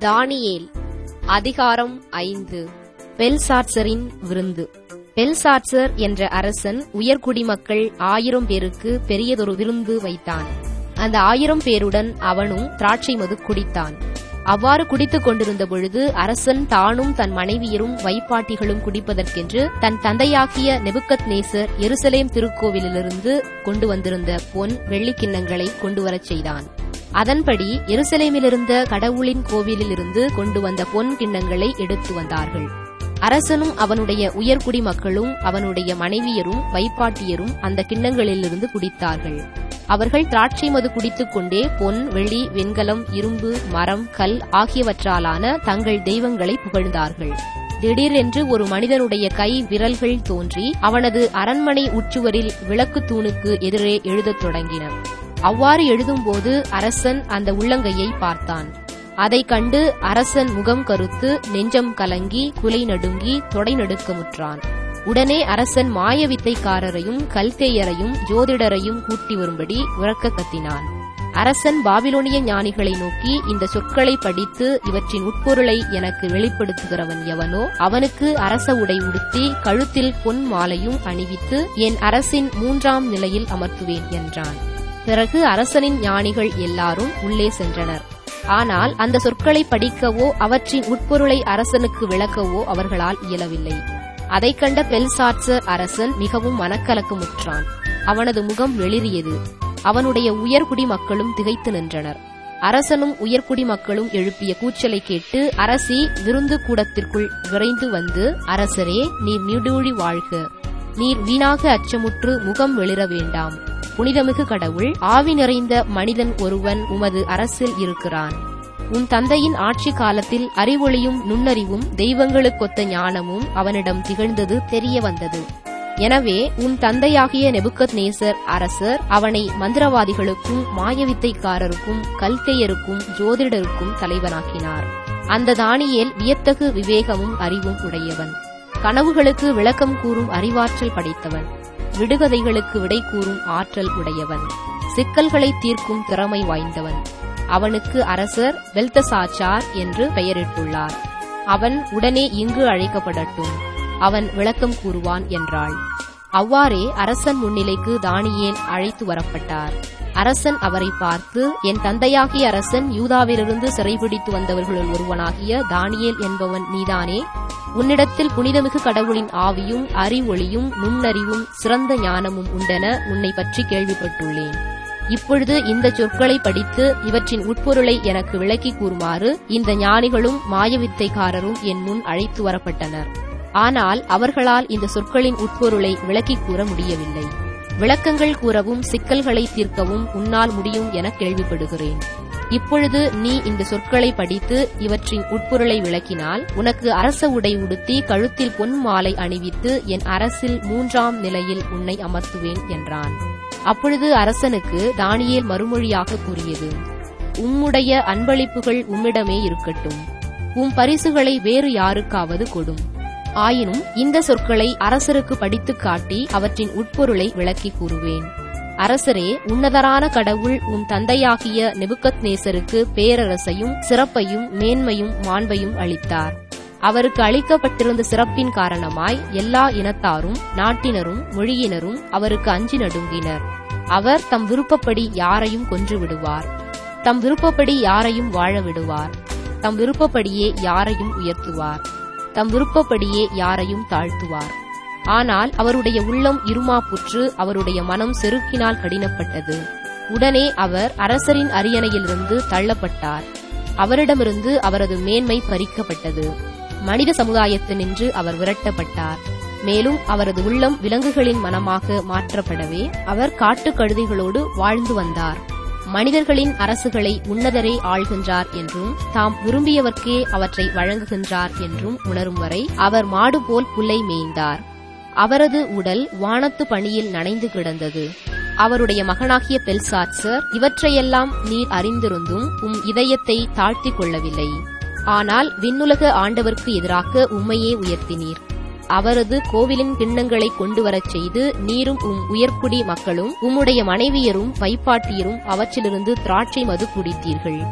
தானியேல் அதிகாரம் ஐந்து பெல்சாட்சரின் விருந்து பெல்சாட்சர் என்ற அரசன் உயர்குடிமக்கள் ஆயிரம் பேருக்கு பெரியதொரு விருந்து வைத்தான் அந்த ஆயிரம் பேருடன் அவனும் திராட்சை மது குடித்தான் அவ்வாறு குடித்துக் கொண்டிருந்த பொழுது அரசன் தானும் தன் மனைவியரும் வைப்பாட்டிகளும் குடிப்பதற்கென்று தன் தந்தையாகிய நெபுக்கத் நேசர் எருசலேம் திருக்கோவிலிலிருந்து கொண்டு வந்திருந்த பொன் வெள்ளிக்கிண்ணங்களை கொண்டு வரச் செய்தான் அதன்படி எருசலேமிலிருந்த கடவுளின் கோவிலிலிருந்து கொண்டு வந்த பொன் கிண்ணங்களை எடுத்து வந்தார்கள் அரசனும் அவனுடைய உயர்குடி மக்களும் அவனுடைய மனைவியரும் வைப்பாட்டியரும் அந்த கிண்ணங்களிலிருந்து குடித்தார்கள் அவர்கள் திராட்சை மது குடித்துக் கொண்டே பொன் வெள்ளி வெண்கலம் இரும்பு மரம் கல் ஆகியவற்றாலான தங்கள் தெய்வங்களை புகழ்ந்தார்கள் திடீரென்று ஒரு மனிதனுடைய கை விரல்கள் தோன்றி அவனது அரண்மனை உச்சுவரில் விளக்கு தூணுக்கு எதிரே எழுதத் தொடங்கின அவ்வாறு எழுதும்போது அரசன் அந்த உள்ளங்கையை பார்த்தான் அதை கண்டு அரசன் முகம் கருத்து நெஞ்சம் கலங்கி குலை நடுங்கி தொடை நடுக்கமுற்றான் உடனே அரசன் மாயவித்தைக்காரரையும் கல்தேயரையும் ஜோதிடரையும் கூட்டி வரும்படி உறக்க கத்தினான் அரசன் பாபிலோனிய ஞானிகளை நோக்கி இந்த சொற்களை படித்து இவற்றின் உட்பொருளை எனக்கு வெளிப்படுத்துகிறவன் எவனோ அவனுக்கு அரச உடை உடுத்தி கழுத்தில் பொன் மாலையும் அணிவித்து என் அரசின் மூன்றாம் நிலையில் அமர்த்துவேன் என்றான் பிறகு அரசனின் ஞானிகள் எல்லாரும் உள்ளே சென்றனர் ஆனால் அந்த சொற்களை படிக்கவோ அவற்றின் உட்பொருளை அரசனுக்கு விளக்கவோ அவர்களால் இயலவில்லை அதைக் கண்ட பெல்சாட்சர் அரசன் மிகவும் மனக்கலக்கமுற்றான் அவனது முகம் வெளிறியது அவனுடைய உயர்குடி மக்களும் திகைத்து நின்றனர் அரசனும் உயர்குடி மக்களும் எழுப்பிய கூச்சலை கேட்டு அரசி விருந்து கூடத்திற்குள் விரைந்து வந்து அரசரே நீர் நிடூழி வாழ்க நீர் வீணாக அச்சமுற்று முகம் வெளிர வேண்டாம் புனிதமிகு கடவுள் ஆவி நிறைந்த மனிதன் ஒருவன் உமது அரசில் இருக்கிறான் உன் தந்தையின் ஆட்சி காலத்தில் அறிவொளியும் நுண்ணறிவும் தெய்வங்களுக்கொத்த ஞானமும் அவனிடம் திகழ்ந்தது தெரிய வந்தது எனவே உன் தந்தையாகிய நெபுக்கத் நேசர் அரசர் அவனை மந்திரவாதிகளுக்கும் மாயவித்தைக்காரருக்கும் கல்கையருக்கும் ஜோதிடருக்கும் தலைவனாக்கினார் அந்த தானியேல் வியத்தகு விவேகமும் அறிவும் உடையவன் கனவுகளுக்கு விளக்கம் கூறும் அறிவாற்றல் படைத்தவன் விடுகதைகளுக்கு விடை கூறும் ஆற்றல் உடையவன் சிக்கல்களை தீர்க்கும் திறமை வாய்ந்தவன் அவனுக்கு அரசர் வெல்தசாச்சார் என்று பெயரிட்டுள்ளார் அவன் உடனே இங்கு அழைக்கப்படட்டும் அவன் விளக்கம் கூறுவான் என்றாள் அவ்வாறே அரசன் முன்னிலைக்கு தானியேல் அழைத்து வரப்பட்டார் அரசன் அவரை பார்த்து என் தந்தையாகிய அரசன் யூதாவிலிருந்து சிறைபிடித்து வந்தவர்களுள் ஒருவனாகிய தானியேல் என்பவன் நீதானே உன்னிடத்தில் புனிதமிகு கடவுளின் ஆவியும் அறிவொளியும் நுண்ணறிவும் சிறந்த ஞானமும் உண்டென உன்னை பற்றி கேள்விப்பட்டுள்ளேன் இப்பொழுது இந்த சொற்களை படித்து இவற்றின் உட்பொருளை எனக்கு விளக்கி கூறுமாறு இந்த ஞானிகளும் மாயவித்தைக்காரரும் என் முன் அழைத்து வரப்பட்டனர் ஆனால் அவர்களால் இந்த சொற்களின் உட்பொருளை விளக்கிக் கூற முடியவில்லை விளக்கங்கள் கூறவும் சிக்கல்களை தீர்க்கவும் உன்னால் முடியும் என கேள்விப்படுகிறேன் இப்பொழுது நீ இந்த சொற்களை படித்து இவற்றின் உட்பொருளை விளக்கினால் உனக்கு அரச உடை உடுத்தி கழுத்தில் பொன் மாலை அணிவித்து என் அரசில் மூன்றாம் நிலையில் உன்னை அமர்த்துவேன் என்றான் அப்பொழுது அரசனுக்கு தானியேல் மறுமொழியாக கூறியது உம்முடைய அன்பளிப்புகள் உம்மிடமே இருக்கட்டும் உம் பரிசுகளை வேறு யாருக்காவது கொடும் ஆயினும் இந்த சொற்களை அரசருக்கு படித்துக் காட்டி அவற்றின் உட்பொருளை விளக்கி கூறுவேன் அரசரே உன்னதரான கடவுள் உன் தந்தையாகிய நெபுக்கத் நேசருக்கு பேரரசையும் சிறப்பையும் மேன்மையும் மாண்பையும் அளித்தார் அவருக்கு அளிக்கப்பட்டிருந்த சிறப்பின் காரணமாய் எல்லா இனத்தாரும் நாட்டினரும் மொழியினரும் அவருக்கு அஞ்சி நடுங்கினர் அவர் தம் விருப்பப்படி யாரையும் கொன்று விடுவார் தம் விருப்பப்படி யாரையும் வாழ விடுவார் தம் விருப்பப்படியே யாரையும் உயர்த்துவார் தம் விருப்பப்படியே யாரையும் தாழ்த்துவார் ஆனால் அவருடைய உள்ளம் இருமாப்புற்று அவருடைய மனம் செருக்கினால் கடினப்பட்டது உடனே அவர் அரசரின் அரியணையிலிருந்து தள்ளப்பட்டார் அவரிடமிருந்து அவரது மேன்மை பறிக்கப்பட்டது மனித சமுதாயத்தினின்று அவர் விரட்டப்பட்டார் மேலும் அவரது உள்ளம் விலங்குகளின் மனமாக மாற்றப்படவே அவர் காட்டுக் கழுதைகளோடு வாழ்ந்து வந்தார் மனிதர்களின் அரசுகளை உன்னதரே ஆள்கின்றார் என்றும் தாம் விரும்பியவர்க்கே அவற்றை வழங்குகின்றார் என்றும் உணரும் வரை அவர் மாடு போல் புல்லை மேய்ந்தார் அவரது உடல் வானத்து பணியில் நனைந்து கிடந்தது அவருடைய மகனாகிய பெல்சாட்சர் இவற்றையெல்லாம் நீர் அறிந்திருந்தும் உம் இதயத்தை தாழ்த்திக் கொள்ளவில்லை ஆனால் விண்ணுலக ஆண்டவர்க்கு எதிராக உம்மையே உயர்த்தினீர் அவரது கோவிலின் கிண்ணங்களை கொண்டு வரச் செய்து நீரும் உம் உயர்குடி மக்களும் உம்முடைய மனைவியரும் வைப்பாட்டியரும் அவற்றிலிருந்து திராட்சை மது குடித்தீர்கள்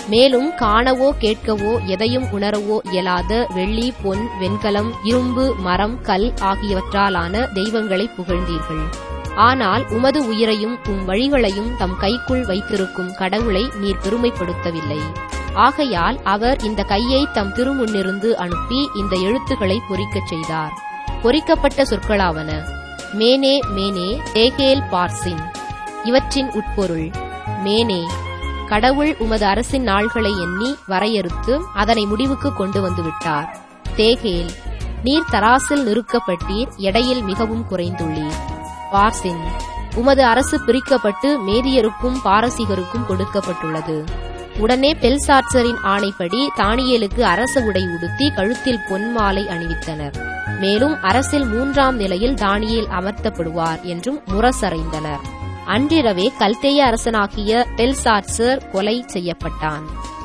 மேலும் காணவோ கேட்கவோ எதையும் உணரவோ இயலாத வெள்ளி பொன் வெண்கலம் இரும்பு மரம் கல் ஆகியவற்றாலான தெய்வங்களை புகழ்ந்தீர்கள் ஆனால் உமது உயிரையும் உம் வழிகளையும் தம் கைக்குள் வைத்திருக்கும் கடவுளை நீர் பெருமைப்படுத்தவில்லை ஆகையால் அவர் இந்த கையை தம் திருமுன்னிருந்து அனுப்பி இந்த எழுத்துக்களை பொறிக்கச் செய்தார் பொறிக்கப்பட்ட சொற்களாவன மேனே மேனே தேகேல் பார்சின் இவற்றின் உட்பொருள் மேனே கடவுள் உமது அரசின் நாள்களை எண்ணி வரையறுத்து அதனை முடிவுக்கு கொண்டு வந்து விட்டார் தேகேல் நீர் தராசில் நிறுக்கப்பட்டீர் எடையில் மிகவும் குறைந்துள்ளீர் பார்சின் உமது அரசு பிரிக்கப்பட்டு மேதியருக்கும் பாரசீகருக்கும் கொடுக்கப்பட்டுள்ளது உடனே பெல்சாட்சரின் ஆணைப்படி தானியேலுக்கு அரச உடை உடுத்தி கழுத்தில் பொன் மாலை அணிவித்தனர் மேலும் அரசில் மூன்றாம் நிலையில் தானியேல் அமர்த்தப்படுவார் என்றும் முரசறைந்தனர் அன்றிரவே கல்தேய அரசனாகிய பெல்சாட்சர் கொலை செய்யப்பட்டான்